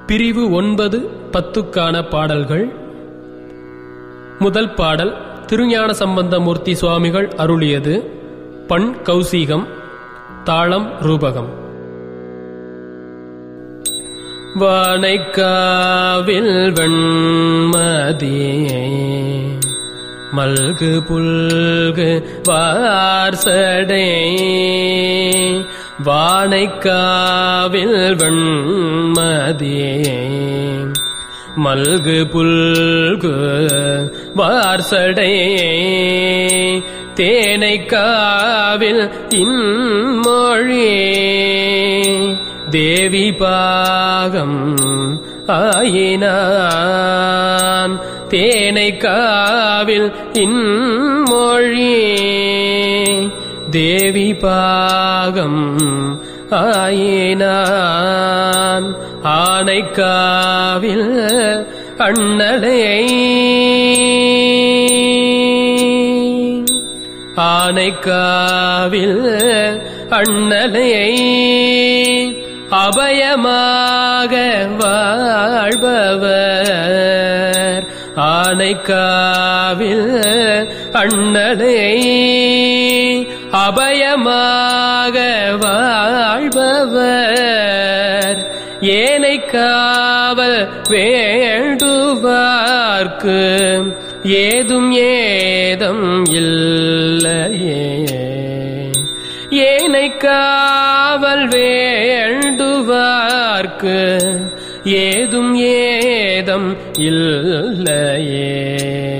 பிரிவு ஒன்பது பத்துக்கான பாடல்கள் முதல் பாடல் திருஞான சம்பந்தமூர்த்தி சுவாமிகள் அருளியது பண் கௌசீகம் தாளம் ரூபகம் வானைக்காவில் வெண்மதியே மல்கு புல்கு வார்சடை வானைக்காவில் வெண்மதியே மல்கு புல்கு வார்சடை தேனைக்காவில் இன்மொழி தேவி பாகம் ஆயினான் தேனைக்காவில் இன்மொழி தேவி பாகம் ஆயினான் ஆனைக்காவில் அண்ணலை ஆனைக்காவில் அண்ணலை அபயமாக வாழ்பவர் ஆனைக்காவில் அண்ணலை அபயமாக வாழ்பவர் ஏனை காவல் வேண்டுவார்க்கு ஏதும் ஏதம் இல்லையே ஏனை காவல் வேண்டுவார்க்கு ஏதும் ஏதம் இல்லையே